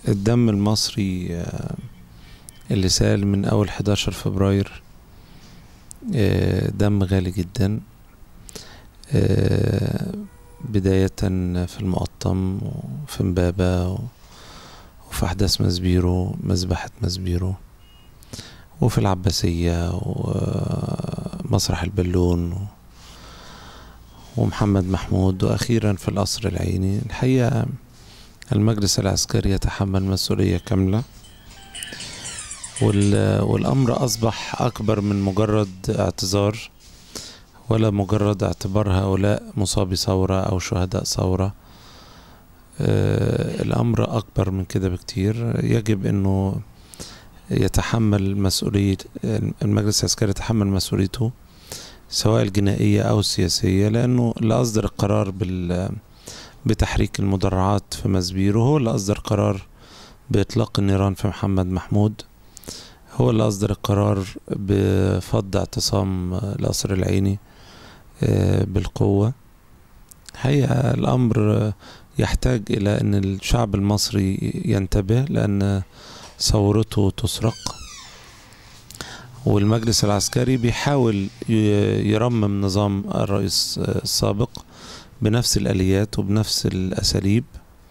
الدم المصري آه، اللي سال من أول 11 فبراير آه، دم غالي جدا آه، بداية في المقطم وفي امبابة و- وفي أحداث مسبيرو مذبحة مسبيرو وفي العباسية ومسرح البالون و- ومحمد محمود وأخيرا في القصر العيني الحقيقة المجلس العسكري يتحمل مسؤولية كاملة وال- والأمر أصبح أكبر من مجرد اعتذار ولا مجرد اعتبار هؤلاء مصابي ثورة أو شهداء ثورة آه، الأمر أكبر من كده بكتير يجب أنه يتحمل مسؤولية المجلس العسكري يتحمل مسؤوليته سواء الجنائية أو السياسية لأنه اللي أصدر القرار بال بتحريك المدرعات في مسبيرو هو اللي أصدر قرار بإطلاق النيران في محمد محمود هو اللي أصدر القرار بفض اعتصام القصر العيني آه، بالقوة حقيقة الأمر آه، يحتاج إلى أن الشعب المصري ينتبه لأن ثورته تسرق والمجلس العسكري بيحاول ي- يرمم نظام الرئيس آه، السابق بنفس الآليات وبنفس الأساليب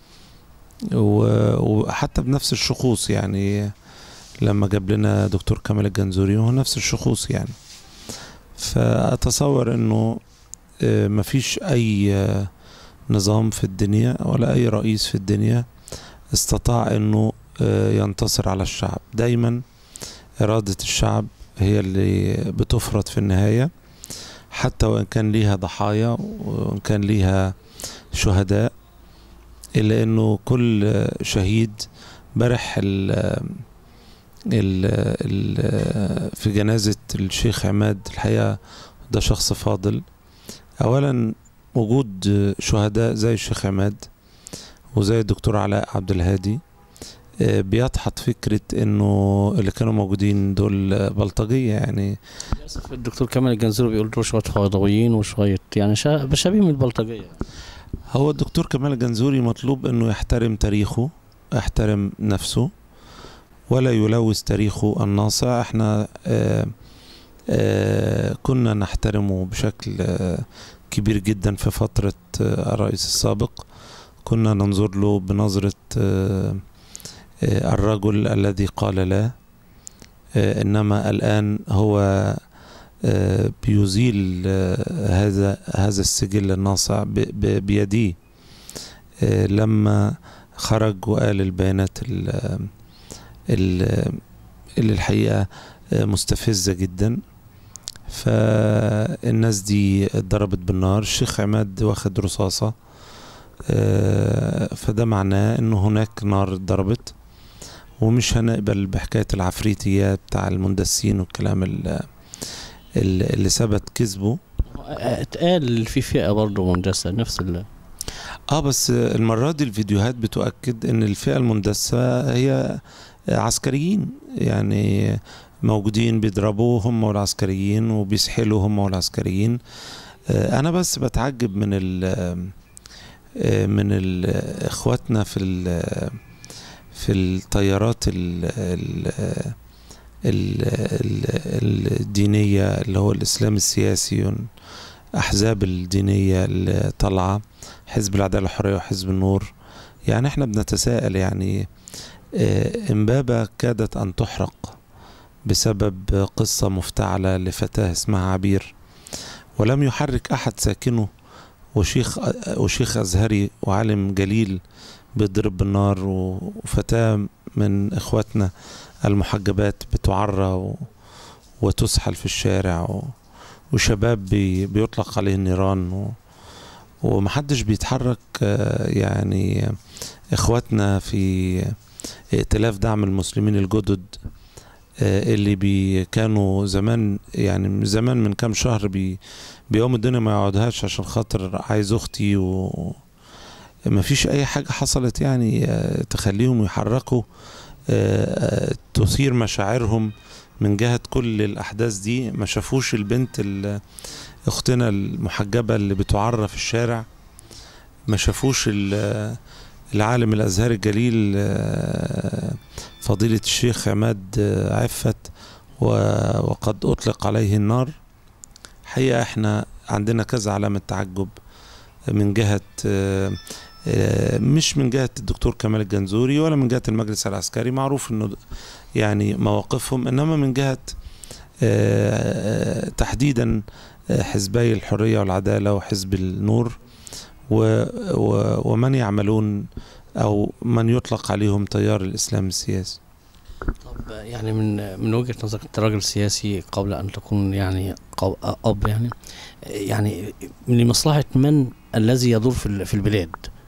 و- وحتى بنفس الشخوص يعني لما جاب لنا دكتور كمال الجنزوري هو نفس الشخوص يعني فأتصور أنه آه، مفيش أي آه، نظام في الدنيا ولا أي رئيس في الدنيا استطاع أنه آه، ينتصر على الشعب دايما إرادة الشعب هي اللي بتفرض في النهاية حتى وإن كان ليها ضحايا وإن كان ليها شهداء إلا أنه كل شهيد برح ال ال ال في جنازة الشيخ عماد الحقيقة ده شخص فاضل أولا وجود شهداء زي الشيخ عماد وزي الدكتور علاء عبد الهادي آه، بيدحض فكرة انه اللي كانوا موجودين دول بلطجية يعني للاسف الدكتور كمال الجنزوري بيقول دول شويه فوضويين وشويه يعني شا- شبيه من البلطجيه هو الدكتور كمال الجنزوري مطلوب انه يحترم تاريخه يحترم نفسه ولا يلوث تاريخه الناصع احنا آه آه كنا نحترمه بشكل آه كبير جدا في فترة آه الرئيس السابق كنا ننظر له بنظرة آه آه الرجل الذي قال لا آه انما الان هو آه، بيزيل آه، هذا هذا السجل الناصع ب- ب- بيديه آه، لما خرج وقال البيانات ال- ال- اللي الحقيقة آه، مستفزة جدا فالناس دي اتضربت بالنار الشيخ عماد واخد رصاصة آه، فده معناه انه هناك نار اتضربت ومش هنقبل بحكاية العفريتيات بتاع المندسين والكلام ال- ال- اللي ثبت كذبه اتقال في فئه برضه مندسه نفس ال اه بس المرة دي الفيديوهات بتؤكد ان الفئة المندسة هي عسكريين يعني موجودين بيضربوا هم والعسكريين وبيسحلوا هم والعسكريين آه، انا بس بتعجب من ال آه، من ال اخواتنا في ال في التيارات ال ال ال ال الدينية اللي هو الإسلام السياسي الأحزاب الدينية اللي طالعة حزب العدالة والحرية وحزب النور يعني احنا بنتساءل يعني آه، امبابة كادت أن تحرق بسبب قصة مفتعلة لفتاة اسمها عبير ولم يحرك أحد ساكنه وشيخ وشيخ أزهري وعالم جليل بيضرب بالنار وفتاة من إخواتنا المحجبات بتعرى و- وتسحل في الشارع و- وشباب بي بيطلق عليه النيران و ومحدش بيتحرك آه، يعني إخواتنا في ائتلاف دعم المسلمين الجدد آه، اللي بي كانوا زمان يعني من زمان من كام شهر بي بيقوم الدنيا ما يقعدهاش عشان خاطر عايز اختي و ما فيش اي حاجة حصلت يعني آه، تخليهم يحركوا آه، آه، تثير مشاعرهم من جهة كل الأحداث دي ما شافوش البنت ال- أختنا المحجبة اللي بتعرى في الشارع ما شافوش ال- العالم الازهري الجليل آه، فضيله الشيخ عماد آه، عفت و- وقد اطلق عليه النار حقيقه احنا عندنا كذا علامه تعجب من جهه آه، آه، مش من جهه الدكتور كمال الجنزوري ولا من جهه المجلس العسكري معروف انه يعني مواقفهم انما من جهه آه، تحديدا آه، حزبي الحريه والعداله وحزب النور و و ومن يعملون او من يطلق عليهم تيار الاسلام السياسي طب يعني من من وجهة نظرك انت راجل سياسي قبل ان تكون يعني قو- اب يعني يعني من مصلحة من الذي يدور في ال- في البلاد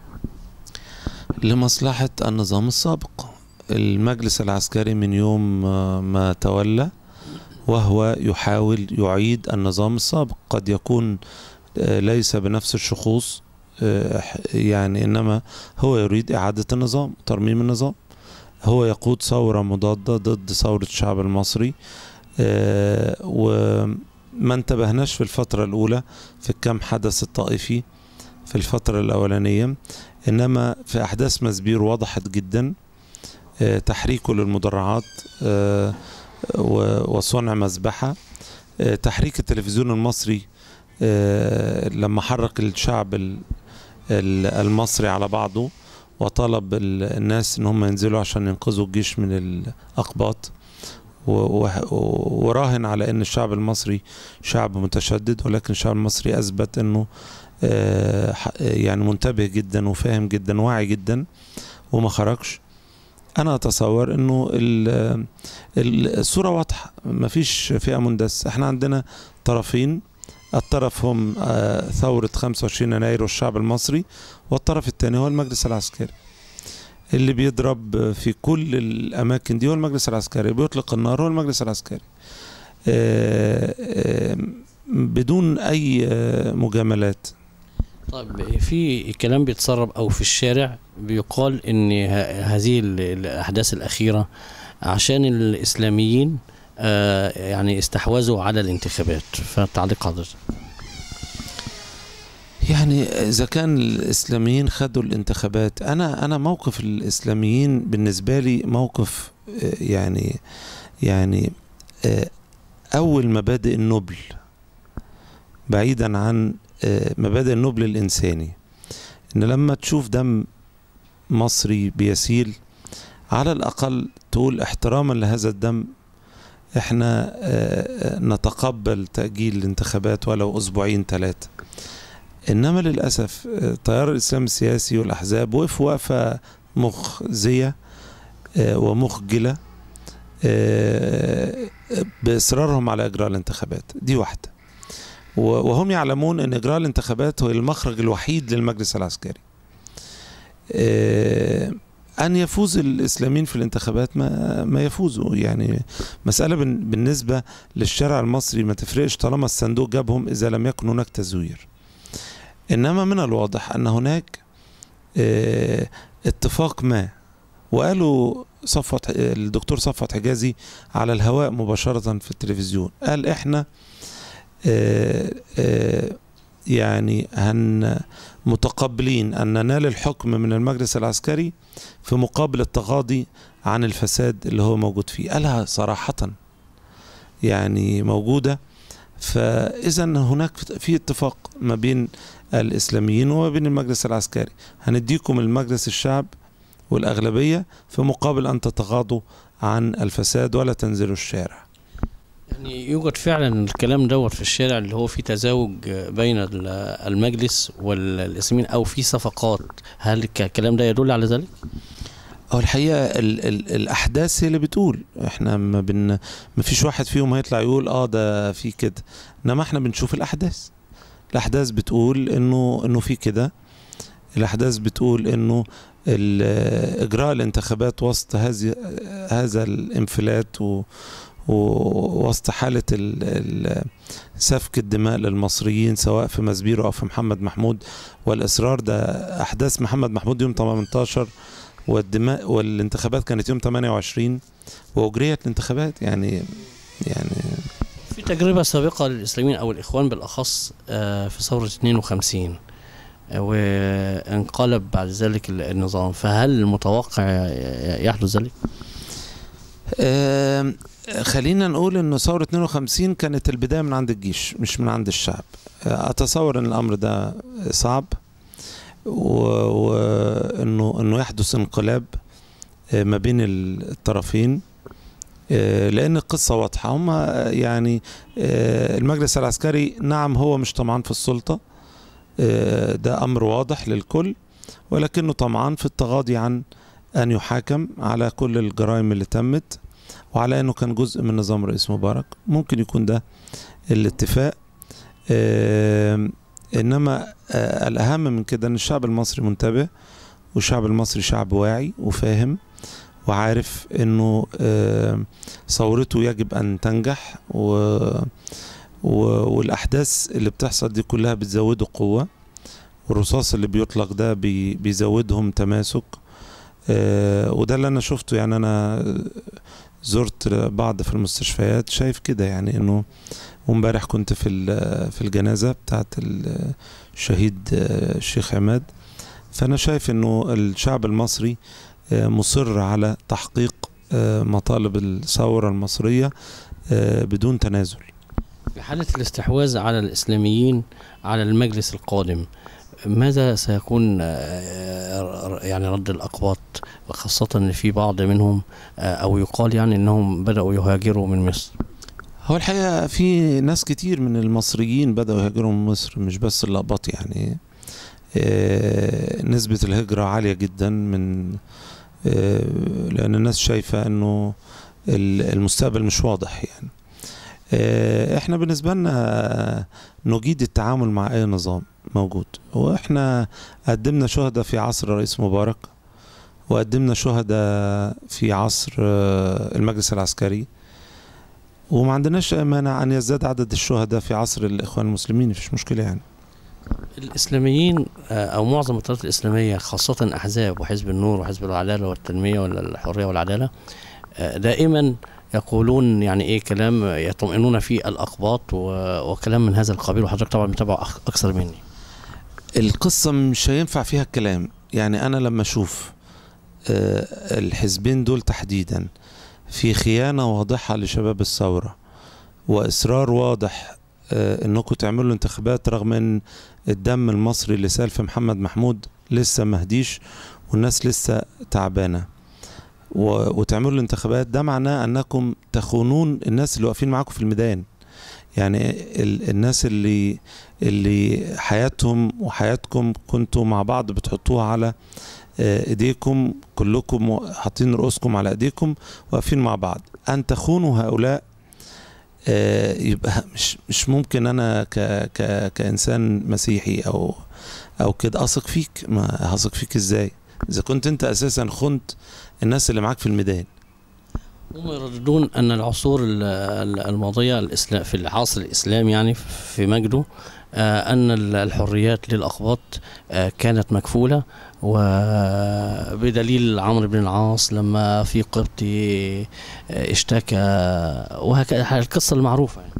لمصلحة النظام السابق المجلس العسكري من يوم آه، ما تولى وهو يحاول يعيد النظام السابق قد يكون آه، ليس بنفس الشخوص آه، ح- يعني إنما هو يريد إعادة النظام ترميم النظام هو يقود ثورة مضادة ضد ثورة الشعب المصري آه، وما انتبهناش في الفترة الأولى في الكم حدث الطائفي في الفترة الأولانية انما في احداث مسبير وضحت جدا آه، تحريكه للمدرعات آه، و- وصنع مذبحه آه، تحريك التلفزيون المصري آه، لما حرك الشعب ال- ال- المصري على بعضه وطلب ال- الناس ان هم ينزلوا عشان ينقذوا الجيش من الاقباط و- و- وراهن على ان الشعب المصري شعب متشدد ولكن الشعب المصري اثبت انه آه، ح- يعني منتبه جدا وفاهم جدا واعي جدا وما خرجش انا اتصور انه ال- ال- الصوره واضحه مفيش فئه مندسه احنا عندنا طرفين الطرف هم آه، ثوره 25 يناير والشعب المصري والطرف الثاني هو المجلس العسكري اللي بيضرب في كل الاماكن دي هو المجلس العسكري بيطلق النار هو المجلس العسكري آه، آه، بدون اي آه، مجاملات طيب في كلام بيتسرب او في الشارع بيقال ان ه- هذه ال- الاحداث الاخيره عشان الاسلاميين آه يعني استحوذوا على الانتخابات فتعليق حضرتك يعني اذا كان الاسلاميين خدوا الانتخابات انا انا موقف الاسلاميين بالنسبه لي موقف آه، يعني يعني آه، اول مبادئ النبل بعيدا عن آه، مبادئ النبل الانساني ان لما تشوف دم مصري بيسيل على الاقل تقول احتراما لهذا الدم احنا آه، آه، نتقبل تاجيل الانتخابات ولو اسبوعين ثلاثه انما للاسف آه، تيار الاسلام السياسي والاحزاب وقفوا وقفه مخزيه آه، ومخجله آه، باصرارهم على اجراء الانتخابات دي واحده و- وهم يعلمون ان اجراء الانتخابات هو المخرج الوحيد للمجلس العسكري آه، ان يفوز الاسلاميين في الانتخابات ما ما يفوزوا يعني مساله بن- بالنسبه للشارع المصري ما تفرقش طالما الصندوق جابهم اذا لم يكن هناك تزوير انما من الواضح ان هناك آه، اتفاق ما وقالوا صفوت الدكتور صفوت حجازي على الهواء مباشرة في التلفزيون قال احنا آه، آه، يعني هن متقبلين أن ننال الحكم من المجلس العسكري في مقابل التغاضي عن الفساد اللي هو موجود فيه قالها صراحة يعني موجودة فإذا هناك في اتفاق ما بين الإسلاميين وما بين المجلس العسكري هنديكم المجلس الشعب والأغلبية في مقابل أن تتغاضوا عن الفساد ولا تنزلوا الشارع يعني يوجد فعلا الكلام دوت في الشارع اللي هو في تزاوج بين ال- المجلس والاسلاميين او في صفقات هل الك- الكلام ده يدل على ذلك؟ هو الحقيقة ال ال الأحداث هي اللي بتقول احنا ما بن ما فيش واحد فيهم هيطلع يقول اه ده في كده انما احنا بنشوف الأحداث الأحداث بتقول انه انه في كده الأحداث بتقول انه ال- إجراء الانتخابات وسط هذه هذا الانفلات و ووسط حالة ال- ال- سفك الدماء للمصريين سواء في مسبيرو أو في محمد محمود والإصرار ده أحداث محمد محمود يوم 18 والدماء والانتخابات كانت يوم 28 واجريت الانتخابات يعني يعني في تجربة سابقة للإسلاميين أو الإخوان بالأخص آه، في ثورة 52 وانقلب بعد ذلك النظام فهل المتوقع يحدث ذلك؟ آم، خلينا نقول ان ثورة 52 كانت البداية من عند الجيش مش من عند الشعب آه، اتصور ان الامر ده صعب وانه انه يحدث انقلاب آه، ما بين الطرفين آه، لان القصة واضحة هم يعني آه، المجلس العسكري نعم هو مش طمعان في السلطة آه، ده امر واضح للكل ولكنه طمعان في التغاضي عن ان يحاكم على كل الجرائم اللي تمت وعلى انه كان جزء من نظام رئيس مبارك ممكن يكون ده الاتفاق آم، انما آه، الاهم من كده ان الشعب المصري منتبه والشعب المصري شعب واعي وفاهم وعارف انه آم، ثورته يجب ان تنجح و و والاحداث اللي بتحصل دي كلها بتزوده قوه والرصاص اللي بيطلق ده بي بيزودهم تماسك آه، وده اللي انا شفته يعني انا زرت بعض في المستشفيات شايف كده يعني انه وامبارح كنت في ال- في الجنازه بتاعت الشهيد آه، الشيخ عماد فانا شايف انه الشعب المصري آه، مصر على تحقيق آه، مطالب الثوره المصريه آه، بدون تنازل في حالة الاستحواذ على الإسلاميين على المجلس القادم ماذا سيكون آه، يعني رد الأقباط وخاصة أن في بعض منهم آه، أو يقال يعني أنهم بدأوا يهاجروا من مصر هو الحقيقة في ناس كتير من المصريين بدأوا يهاجروا من مصر مش بس الأقباط يعني آه، نسبة الهجرة عالية جدا من آه، لأن الناس شايفة أنه ال- المستقبل مش واضح يعني آه، احنا بالنسبة لنا نجيد التعامل مع أي نظام موجود واحنا قدمنا شهداء في عصر رئيس مبارك وقدمنا شهداء في عصر آه، المجلس العسكري وما عندناش مانع ان يزداد عدد الشهداء في عصر الاخوان المسلمين مفيش مشكله يعني الإسلاميين آه، أو معظم الطائرات الإسلامية خاصة أحزاب وحزب النور وحزب العدالة والتنمية والحرية والعدالة آه، دائما يقولون يعني ايه كلام يطمئنون فيه الاقباط و- وكلام من هذا القبيل وحضرتك طبعا متابعه أك- اكثر مني القصه مش هينفع فيها الكلام يعني انا لما اشوف آه، الحزبين دول تحديدا في خيانه واضحه لشباب الثوره واصرار واضح آه، انكم تعملوا انتخابات رغم ان الدم المصري اللي سال في محمد محمود لسه مهديش والناس لسه تعبانه و- وتعملوا الانتخابات ده معناه انكم تخونون الناس اللي واقفين معاكم في الميدان يعني ال- الناس اللي اللي حياتهم وحياتكم كنتوا مع بعض بتحطوها على آه، ايديكم كلكم حاطين رؤوسكم على ايديكم واقفين مع بعض ان تخونوا هؤلاء آه، يبقى مش مش ممكن انا ك ك كانسان مسيحي او او كده اثق فيك ما هثق فيك ازاي اذا كنت انت اساسا خنت الناس اللي معاك في الميدان هم يرددون ان العصور ال- ال- الماضيه الإسلام في العصر الاسلامي يعني في مجده آه، ان ال- الحريات للاقباط آه، كانت مكفوله وبدليل عمرو بن العاص لما في قبطي آه، اشتكى وهكذا القصه المعروفه يعني.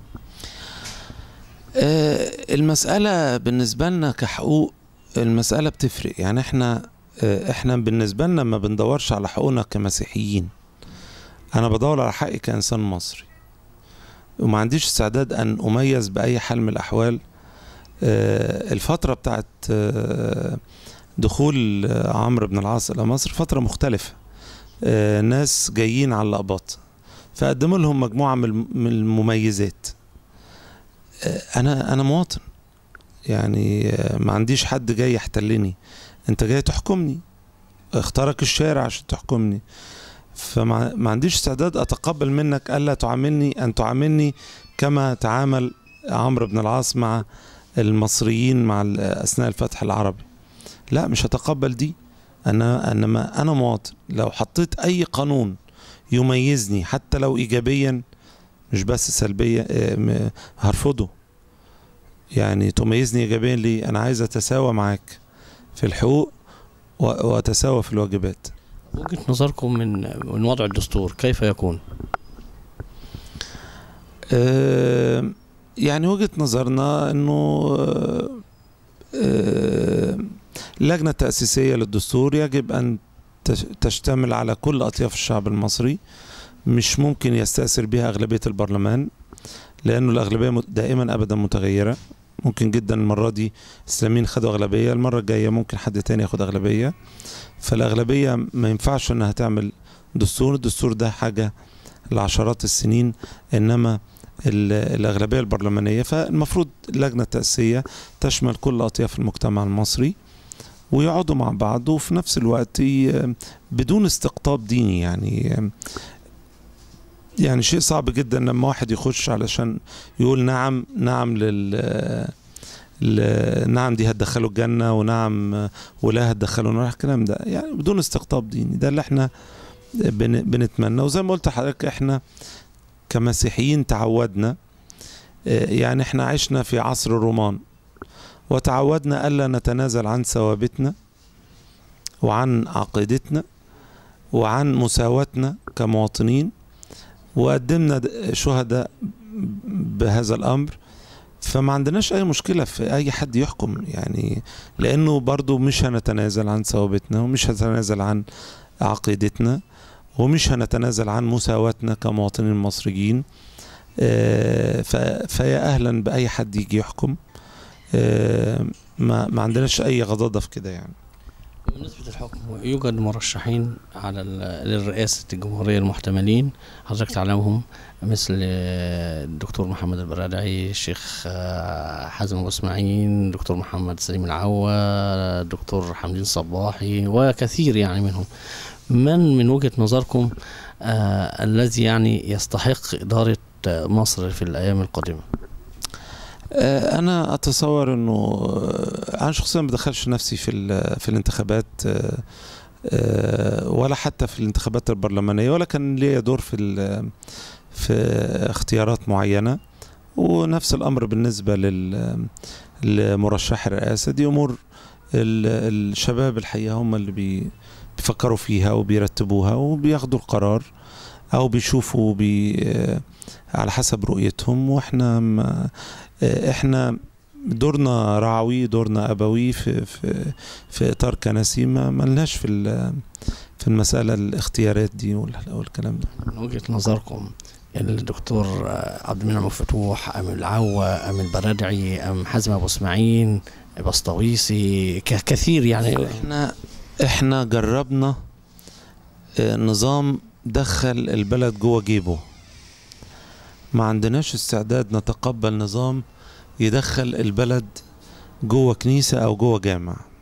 آه، المسألة بالنسبة لنا كحقوق المسألة بتفرق يعني احنا آه، احنا بالنسبة لنا ما بندورش على حقوقنا كمسيحيين انا بدور على حقي كإنسان مصري وما عنديش استعداد ان اميز بأي حال من الاحوال آه، الفترة بتاعت آه، دخول آه، عمرو بن العاص الى مصر فترة مختلفة آه، ناس جايين على الأقباط فقدموا لهم مجموعة من الم- من المميزات آه، انا انا مواطن يعني آه، ما عنديش حد جاي يحتلني انت جاي تحكمني اختارك الشارع عشان تحكمني فما ما عنديش استعداد اتقبل منك الا تعاملني ان تعاملني كما تعامل عمرو بن العاص مع المصريين مع ال- اثناء الفتح العربي لا مش هتقبل دي انا انما انا مواطن لو حطيت اي قانون يميزني حتى لو ايجابيا مش بس سلبيا آه، م- هرفضه يعني تميزني ايجابيا ليه انا عايز اتساوى معاك في الحقوق و- واتساوى في الواجبات وجهه نظركم من من وضع الدستور كيف يكون؟ آه، يعني وجهة نظرنا انه آه، آه، اللجنة التأسيسية للدستور يجب أن تش- تشتمل على كل أطياف الشعب المصري مش ممكن يستأثر بها أغلبية البرلمان لأنه الأغلبية مت- دائما أبدا متغيرة ممكن جدا المرة دي الإسلاميين خدوا أغلبية المرة الجاية ممكن حد تاني ياخد أغلبية فالأغلبية ما ينفعش إنها تعمل دستور الدستور ده حاجة لعشرات السنين إنما ال- الأغلبية البرلمانية فالمفروض اللجنة التأسيسية تشمل كل أطياف المجتمع المصري ويقعدوا مع بعض وفي نفس الوقت ي- بدون استقطاب ديني يعني يعني شيء صعب جدا لما واحد يخش علشان يقول نعم نعم لل ل- نعم دي هتدخله الجنة ونعم ولا هتدخله النار الكلام ده يعني بدون استقطاب ديني ده اللي احنا بن بنتمنى وزي ما قلت لحضرتك احنا كمسيحيين تعودنا اه، يعني احنا عشنا في عصر الرومان وتعودنا ألا نتنازل عن ثوابتنا وعن عقيدتنا وعن مساواتنا كمواطنين وقدمنا د- شهداء بهذا الأمر فما عندناش أي مشكلة في أي حد يحكم يعني لأنه برضو مش هنتنازل عن ثوابتنا ومش هنتنازل عن عقيدتنا ومش هنتنازل عن مساواتنا كمواطنين مصريين آه، ف- فيا أهلا بأي حد يجي يحكم آه، ما ما عندناش أي غضاضة في كده يعني بالنسبة للحكم يوجد مرشحين على ال- للرئاسة الجمهورية المحتملين حضرتك تعلمهم مثل آه، الدكتور محمد البرادعي الشيخ آه، حازم أبو اسماعيل الدكتور محمد سليم العوا الدكتور حمدين صباحي وكثير يعني منهم من من وجهة نظركم آه الذي يعني يستحق إدارة آه، مصر في الأيام القادمة آه، انا اتصور انه آه، انا شخصيا ما بدخلش نفسي في ال- في الانتخابات آه، آه، ولا حتى في الانتخابات البرلمانيه ولا كان ليا دور في ال- في اختيارات معينه ونفس الامر بالنسبه لل لمرشح الرئاسه دي امور ال- الشباب الحقيقه هم اللي بي- بيفكروا فيها وبيرتبوها وبياخدوا القرار او بيشوفوا بي آه، على حسب رؤيتهم واحنا ما آه، احنا دورنا رعوي دورنا ابوي في في في اطار كنسي ما ملناش في ال- في المساله الاختيارات دي وال- والكلام ده من وجهة نظركم الدكتور آه، عبد المنعم مفتوح أم العوا أم البرادعي أم حازم أبو اسماعيل بسطويسي ك- كثير يعني احنا احنا جربنا آه، نظام دخل البلد جوه جيبه ما عندناش استعداد نتقبل نظام يدخل البلد جوه كنيسة او جوه جامع